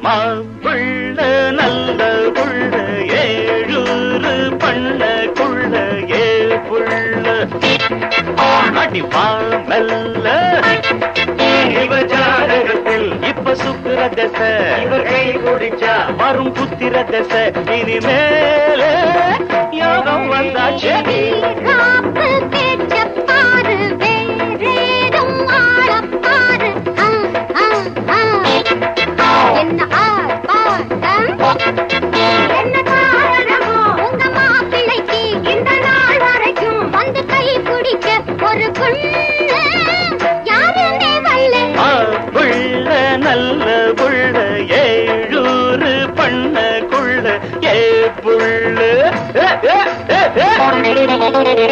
மாப்புள்ள நல்ல புள்ள ஏழூரு பண்ண குள்ள ஏ புள்ள அடி மெல்ல இவ ஜாதகத்தில் இப்ப சுக்குற தசை இவ கை குடிச்சா வரும் புத்திர தசை இனிமேல யோகம் வந்தாச்சு காப்பு பேச்சப் பாரு, வேறேதும் ஆளப் பாரு. ஆ, ஆ, ஆ. என்ன ஆர்ப்பாட்டம்? என்ன காரணமோ? உங்க மாப்பிள்ளைக்கு இந்த நாள் வரைக்கும் வந்து கை பிடிக்க ஒரு பொண்ணு யாருமே வரல. புள்ள நல்ல புள்ள ஏழூரு பண்ண குள்ள ஏ புள்ள ஏ, ஏ, ஏ, ஏ.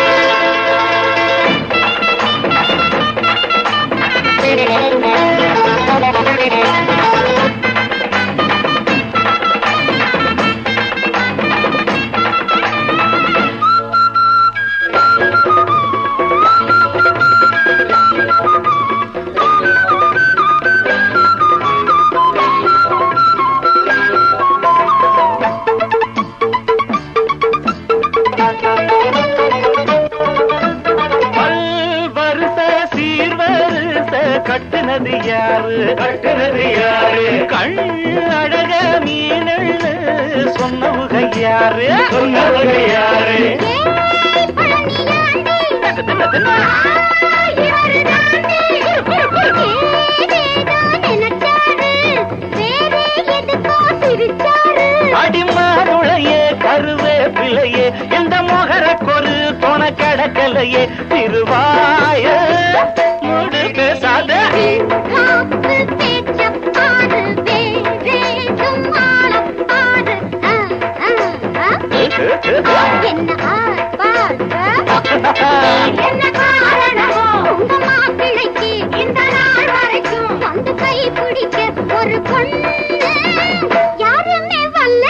பல்வருச சீர்வருச கட்டுனது யாரு கட்டுனது யாரு கண் அழக மீனள்ளு சொன்னவுக யாரு சொன்னவுக யாரு ஏய், பழனியாண்டி. தின்ன, தின்ன. அடிமாருளையே கருவேப்பிலையே எந்த மொகர கொரு தொண கடக்கலையே திருவாய முடு பேசாத என்ன ஆர்ப்பாட்டம்? என்ன காரணமோ உங்க மாப்பிள்ளைக்கு இந்த நாள் வரைக்கும் வந்து கை பிடிக்க ஒரு பொண்ணு யாருமே வரல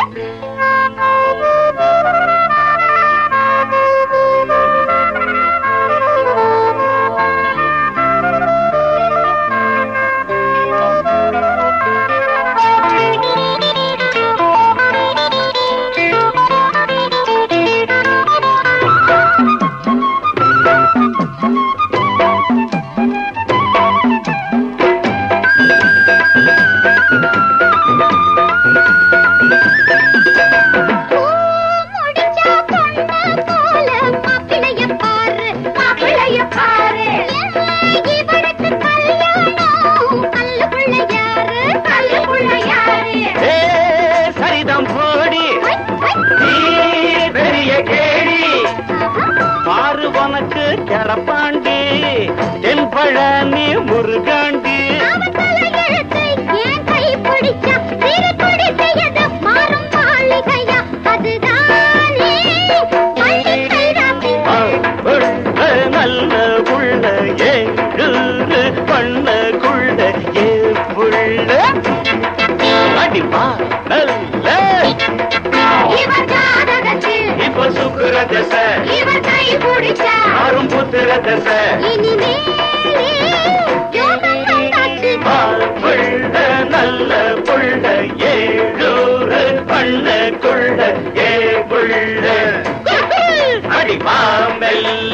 முடிச்சா பொண்ணு போல மாப்பிளைய பாரு மாப்பிளைய பாரு இவனுக்கு கல்யாணம் கல்லுக்குள்ள யாரு கல்லுக்குள்ள யாரு ஏ சரிதம் போடி ஐ, ஐ, நீ பெரிய கேடி ஆஹா. பாரு உனக்கு கிடப்பாண்டி தென் பழனி முருகாண்டி அவன் தலையெழுத்தை ஏன் கை பிடிச்சா சிறு குடிசையது மாறும் மாளிகையா அதுதானே பள்ளி கைராசி புள்ள நல்ல புள்ள ஏழு பண்ண குள்ள ஏ புள்ள அடிமா நல்ல இவர் ஜாதகத்தில் இப்ப சுக்குற தசை இவர் கை பிடிச்சா யாரும் புத்திர தசை இனிமேலே யோகம் வந்தாச்சு புள்ள நல்ல புள்ள ஏழூரு பண்ண குள்ள ஏ புள்ள அடிமா மெல்ல